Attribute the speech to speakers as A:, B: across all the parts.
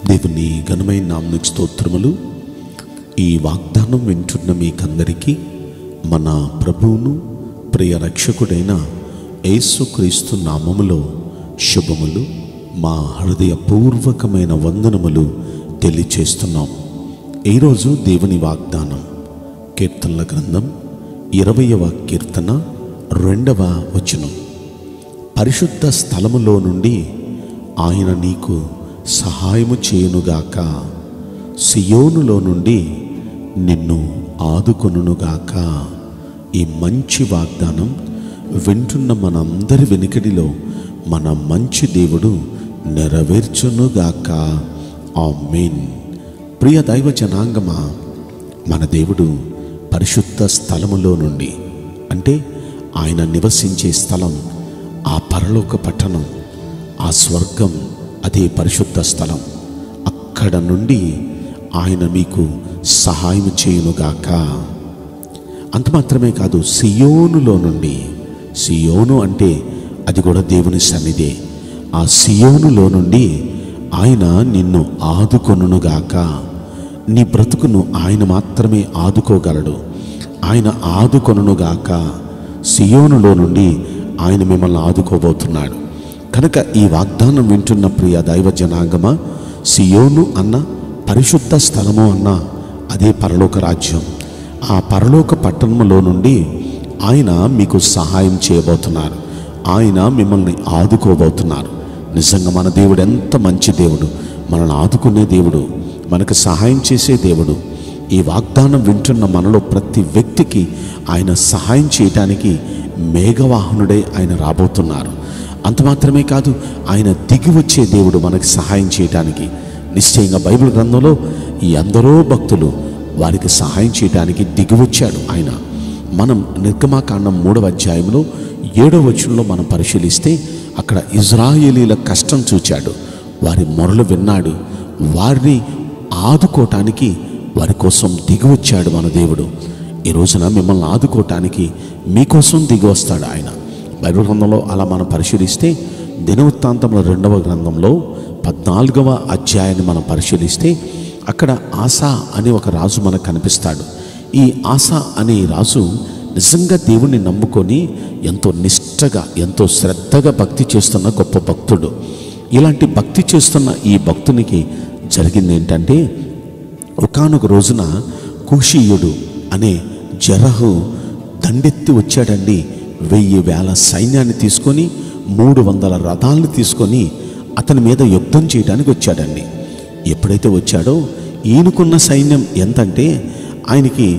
A: దేవుని ఘనమైన నామనికి స్తోత్రములు ఈ వాగ్దానం వింటున్న మీకందరికీ మన ప్రభువును ప్రియ రక్షకుడైన యేసుక్రీస్తు నామములో శుభములు మా హృదయపూర్వకమైన వందనములు తెలియచేస్తున్నాం ఈరోజు దేవుని వాగ్దానం కీర్తనల గ్రంథం ఇరవయవ కీర్తన రెండవ వచనం పరిశుద్ధ స్థలములో నుండి ఆయన నీకు సహాయము చేయునుగాక సియోనులో నుండి నిన్ను ఆదుకొనుగాక ఈ మంచి వాగ్దానం వింటున్న మనందరి వెనుకడిలో మన మంచి దేవుడు నెరవేర్చునుగాక ఆమేన్ ప్రియ దైవ జనాంగమా మన దేవుడు పరిశుద్ధ స్థలములో నుండి అంటే ఆయన నివసించే స్థలం ఆ పరలోక పట్టణం ఆ స్వర్గం అదే పరిశుద్ధ స్థలం అక్కడ నుండి ఆయన మీకు సహాయం చేయునుగాక అంత మాత్రమే కాదు సియోనులో నుండి సియోను అంటే అది కూడా దేవుని సన్నిధే ఆ సియోనులో నుండి ఆయన నిన్ను ఆదుకొనుగాక నీ బ్రతుకును ఆయన మాత్రమే ఆదుకోగలడు ఆయన ఆదుకొనుగాక సియోనులో నుండి ఆయన మిమ్మల్ని ఆదుకోబోతున్నాడు కనుక ఈ వాగ్దానం వింటున్న ప్రియ దైవ జనాంగమా సియోను అన్న పరిశుద్ధ స్థలము అన్న అదే పరలోక రాజ్యం ఆ పరలోక పట్టణంలో నుండి ఆయన మీకు సహాయం చేయబోతున్నారు ఆయన మిమ్మల్ని ఆదుకోబోతున్నారు నిజంగా మన దేవుడు ఎంత మంచి దేవుడు మనల్ని ఆదుకునే దేవుడు మనకు సహాయం చేసే దేవుడు ఈ వాగ్దానం వింటున్న మనలో ప్రతి వ్యక్తికి ఆయన సహాయం చేయటానికి మేఘవాహనుడై ఆయన రాబోతున్నారు అంత మాత్రమే కాదు ఆయన దిగి వచ్చే దేవుడు మనకు సహాయం చేయటానికి నిశ్చయంగా బైబిల్ గ్రంథంలో ఈ ఎందరో భక్తులు వారికి సహాయం చేయడానికి దిగి వచ్చాడు ఆయన మనం నిర్గమాకాండం మూడవ అధ్యాయంలో ఏడవ వచనంలో మనం పరిశీలిస్తే అక్కడ ఇజ్రాయేలీల కష్టం చూచాడు వారి మొరలు విన్నాడు వారిని ఆదుకోవటానికి వారి కోసం దిగి వచ్చాడు మన దేవుడు ఈ రోజున మిమ్మల్ని ఆదుకోవటానికి మీకోసం దిగి వస్తాడు ఆయన బైబిల్ గ్రంథంలో అలా మనం పరిశీలిస్తే దినవృత్తాంతంలో రెండవ గ్రంథంలో పద్నాలుగవ అధ్యాయాన్ని మనం పరిశీలిస్తే అక్కడ ఆశా అనే ఒక రాజు మనకు కనిపిస్తాడు ఈ ఆశా అనే రాజు నిజంగా దేవుణ్ణి నమ్ముకొని ఎంతో నిష్టగా ఎంతో శ్రద్ధగా భక్తి చేస్తున్న గొప్ప భక్తుడు ఇలాంటి భక్తి చేస్తున్న ఈ భక్తునికి జరిగింది ఏంటంటే ఒకానొక రోజున కుషీయుడు అనే జరహు దండెత్తి వచ్చాడండి వెయ్యి వేల సైన్యాన్ని తీసుకొని మూడు వందల రథాలను తీసుకొని అతని మీద యుద్ధం చేయడానికి వచ్చాడండి ఎప్పుడైతే వచ్చాడో ఈయనకున్న సైన్యం ఎంతంటే ఆయనకి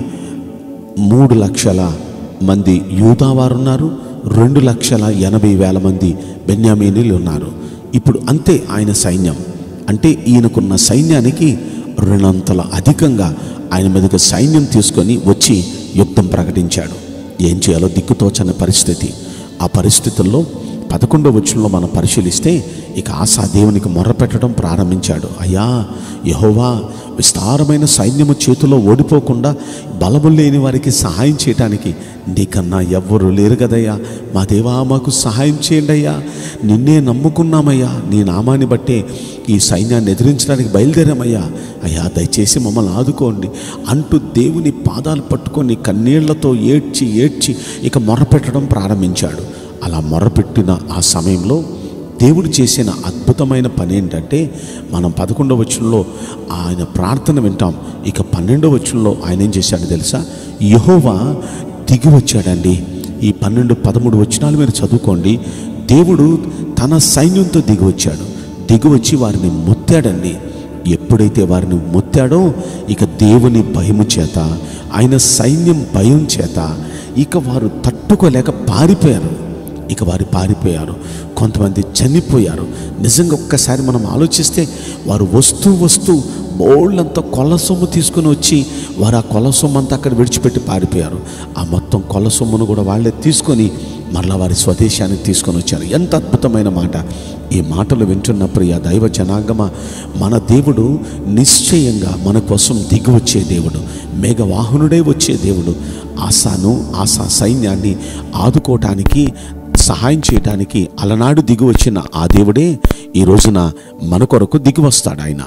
A: మూడు లక్షల మంది యూదావారు ఉన్నారు రెండు లక్షల ఎనభై వేల మంది బెన్యామీనీలు ఉన్నారు ఇప్పుడు అంతే ఆయన సైన్యం అంటే ఈయనకున్న సైన్యానికి రెండంతల అధికంగా ఆయన మీదకి సైన్యం తీసుకొని వచ్చి యుద్ధం ప్రకటించాడు ఏం చేయాలో దిక్కుతోచని పరిస్థితి ఆ పరిస్థితుల్లో పదకొండవ వచనంలో మనం పరిశీలిస్తే ఇక ఆశా దేవునికి మొర్రపెట్టడం ప్రారంభించాడు అయ్యా యహోవా విస్తారమైన సైన్యము చేతిలో ఓడిపోకుండా బలము లేని వారికి సహాయం చేయటానికి నీకన్నా ఎవ్వరు లేరు కదయ్యా మా దేవా మాకు సహాయం చేయండి అయ్యా నిన్నే నమ్ముకున్నామయ్యా నీ నామాన్ని బట్టే ఈ సైన్యాన్ని ఎదిరించడానికి బయలుదేరామయ్యా అయ్యా దయచేసి మమ్మల్ని ఆదుకోండి అంటూ దేవుని పాదాలు పట్టుకొని కన్నీళ్లతో ఏడ్చి ఏడ్చి ఇక మొర్రపెట్టడం ప్రారంభించాడు అలా మొర్రపెట్టిన ఆ సమయంలో దేవుడు చేసిన అద్భుతమైన పని ఏంటంటే మనం పదకొండవ వచనంలో ఆయన ప్రార్థన వింటాం ఇక పన్నెండవ వచనంలో ఆయన ఏం చేశాడు తెలుసా యహోవా దిగి వచ్చాడండి ఈ పన్నెండు పదమూడు వచనాలు మీరు చదువుకోండి దేవుడు తన సైన్యంతో దిగి వచ్చాడు దిగి వచ్చి వారిని మొత్తాడండి ఎప్పుడైతే వారిని మొత్తాడో ఇక దేవుని భయము చేత ఆయన సైన్యం భయం చేత ఇక వారు తట్టుకోలేక పారిపోయారు ఇక వారు పారిపోయారు కొంతమంది చనిపోయారు నిజంగా ఒక్కసారి మనం ఆలోచిస్తే వారు వస్తూ వస్తూ బోళ్ళంతా కొల్ల సొమ్ము తీసుకుని వచ్చి వారు ఆ కొల్ల సొమ్ము అంతా అక్కడ విడిచిపెట్టి పారిపోయారు ఆ మొత్తం కొల్ల సొమ్మును కూడా వాళ్ళే తీసుకొని మరలా వారి స్వదేశానికి తీసుకొని వచ్చారు ఎంత అద్భుతమైన మాట ఈ మాటలు వింటున్న ప్రియ దైవ జనాంగమ మన దేవుడు నిశ్చయంగా మన కోసం దిగి వచ్చే దేవుడు మేఘవాహనుడే వచ్చే దేవుడు ఆశాను ఆశా సైన్యాన్ని ఆదుకోవటానికి సహాయం చేయటానికి అలనాడు దిగి వచ్చిన ఆ దేవుడే ఈ రోజున మన కొరకు దిగి వస్తాడు ఆయన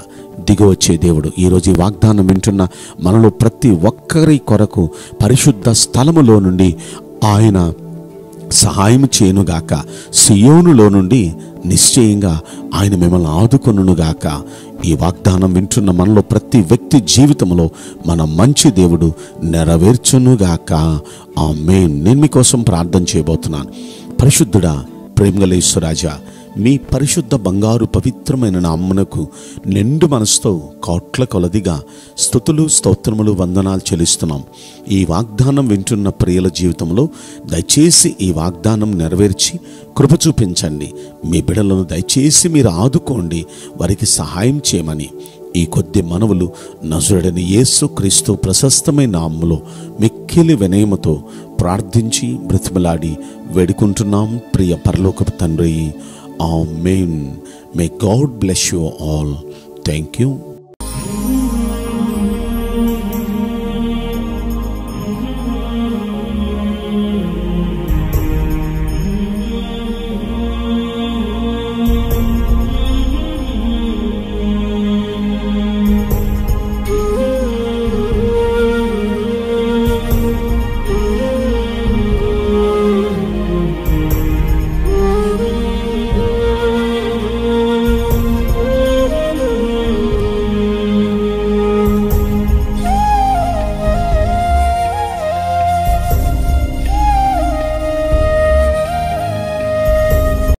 A: దిగవచ్చే దేవుడు ఈరోజు ఈ వాగ్దానం వింటున్న మనలో ప్రతి ఒక్కరి కొరకు పరిశుద్ధ స్థలములో నుండి ఆయన సహాయం చేయనుగాక సియోనులో నుండి నిశ్చయంగా ఆయన మిమ్మల్ని ఆదుకొనుగాక ఈ వాగ్దానం వింటున్న మనలో ప్రతి వ్యక్తి జీవితంలో మన మంచి దేవుడు నెరవేర్చునుగాక ఆ మెయిన్ నేను మీకోసం ప్రార్థన చేయబోతున్నాను పరిశుద్ధుడా ప్రేమగలేశ్వరాజా మీ పరిశుద్ధ బంగారు పవిత్రమైన నామ్మనకు నిండు మనసుతో కోట్ల కొలదిగా స్థుతులు స్తోత్రములు వందనాలు చెల్లిస్తున్నాం ఈ వాగ్దానం వింటున్న ప్రియుల జీవితంలో దయచేసి ఈ వాగ్దానం నెరవేర్చి కృప చూపించండి మీ బిడలను దయచేసి మీరు ఆదుకోండి వారికి సహాయం చేయమని ఈ కొద్ది మనవులు నజుడని యేసు క్రీస్తు ప్రశస్తమైన నామములో మిక్కిలి వినయముతో ప్రార్థించి బ్రతిమలాడి వేడుకుంటున్నాం ప్రియ పరలోకపు తండ్రి Amen. May God bless you all. Thank you.